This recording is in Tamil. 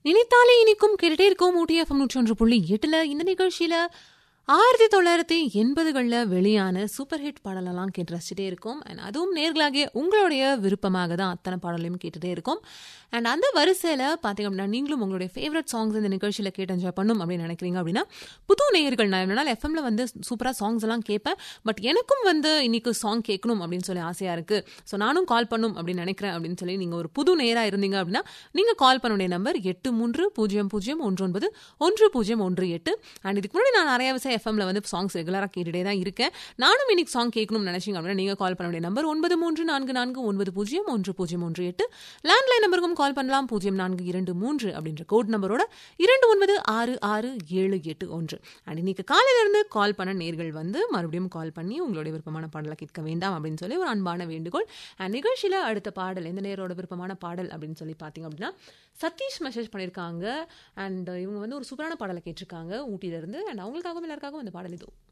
நினைத்தாலே இனிக்கும் கேட்டுட்டே இருக்கும் ஊட்டி எஃப்எம் நூற்றி ஒன்று புள்ளி எட்டுல இந்த நிகழ்ச்சியில ஆயிரத்தி தொள்ளாயிரத்தி எண்பதுகளில் வெளியான சூப்பர் ஹிட் பாடலெல்லாம் கேட்டு ரசிச்சுட்டே இருக்கும் அண்ட் அதுவும் நேர்களாகிய உங்களுடைய விருப்பமாக தான் அத்தனை பாடலையும் கேட்டுட்டே இருக்கும் அண்ட் அந்த வரிசையில் பார்த்தீங்க அப்படின்னா நீங்களும் உங்களுடைய ஃபேவரட் சாங்ஸ் இந்த நிகழ்ச்சியில் கேட்டு என்ஜாய் பண்ணும் அப்படின்னு நினைக்கிறீங்க அப்படின்னா புது நேயர்கள் நான் என்னால் எஃப்எம்ல வந்து சூப்பராக சாங்ஸ் எல்லாம் கேட்பேன் பட் எனக்கும் வந்து இன்னைக்கு சாங் கேட்கணும் அப்படின்னு சொல்லி ஆசையாக இருக்குது ஸோ நானும் கால் பண்ணும் அப்படின்னு நினைக்கிறேன் அப்படின்னு சொல்லி நீங்கள் ஒரு புது நேராக இருந்தீங்க அப்படின்னா நீங்கள் கால் பண்ண வேண்டிய நம்பர் எட்டு மூன்று பூஜ்ஜியம் பூஜ்ஜியம் ஒன்று ஒன்பது ஒன்று பூஜ்ஜியம் ஒன்று எட்டு அண்ட் இதுக்கு முன்னாடி நான் நிறைய விஷயம் எஃப்எம்ல வந்து சாங்ஸ் ரெகுலராக கேட்டுட்டே தான் இருக்கேன் நானும் இன்னைக்கு சாங் கேட்கணும்னு நினைச்சீங்க அப்படின்னா நீங்கள் கால் பண்ண வேண்டிய நம்பர் ஒன்பது மூன்று நான்கு நான்கு ஒன்பது பூஜ்ஜியம் ஒன்று பூஜ்ஜியம் ஒன்று எட்டு லேண்ட்லைன் நம்பருக்கும் கால் பண்ணலாம் பூஜ்ஜியம் நான்கு இரண்டு மூன்று அப்படின்ற கோட் நம்பரோட இரண்டு ஒன்பது ஆறு ஆறு ஏழு எட்டு ஒன்று அண்ட் இன்னைக்கு காலையில இருந்து கால் பண்ண நேர்கள் வந்து மறுபடியும் கால் பண்ணி உங்களுடைய விருப்பமான பாடலை கேட்க வேண்டாம் அப்படின்னு சொல்லி ஒரு அன்பான வேண்டுகோள் அண்ட் நிகழ்ச்சியில் அடுத்த பாடல் எந்த நேரோட விருப்பமான பாடல் அப்படின்னு சொல்லி பார்த்தீங்க அப்படின்னா சதீஷ் மெசேஜ் பண்ணியிருக்காங்க அண்ட் இவங்க வந்து ஒரு சூப்பரான பாடலை கேட்டிருக்காங்க ஊட்டியிலிருந்து அண்ட் அவங்களுக்காகவும் எல்லாருக்காகவும் அந்த பாடல் இதோ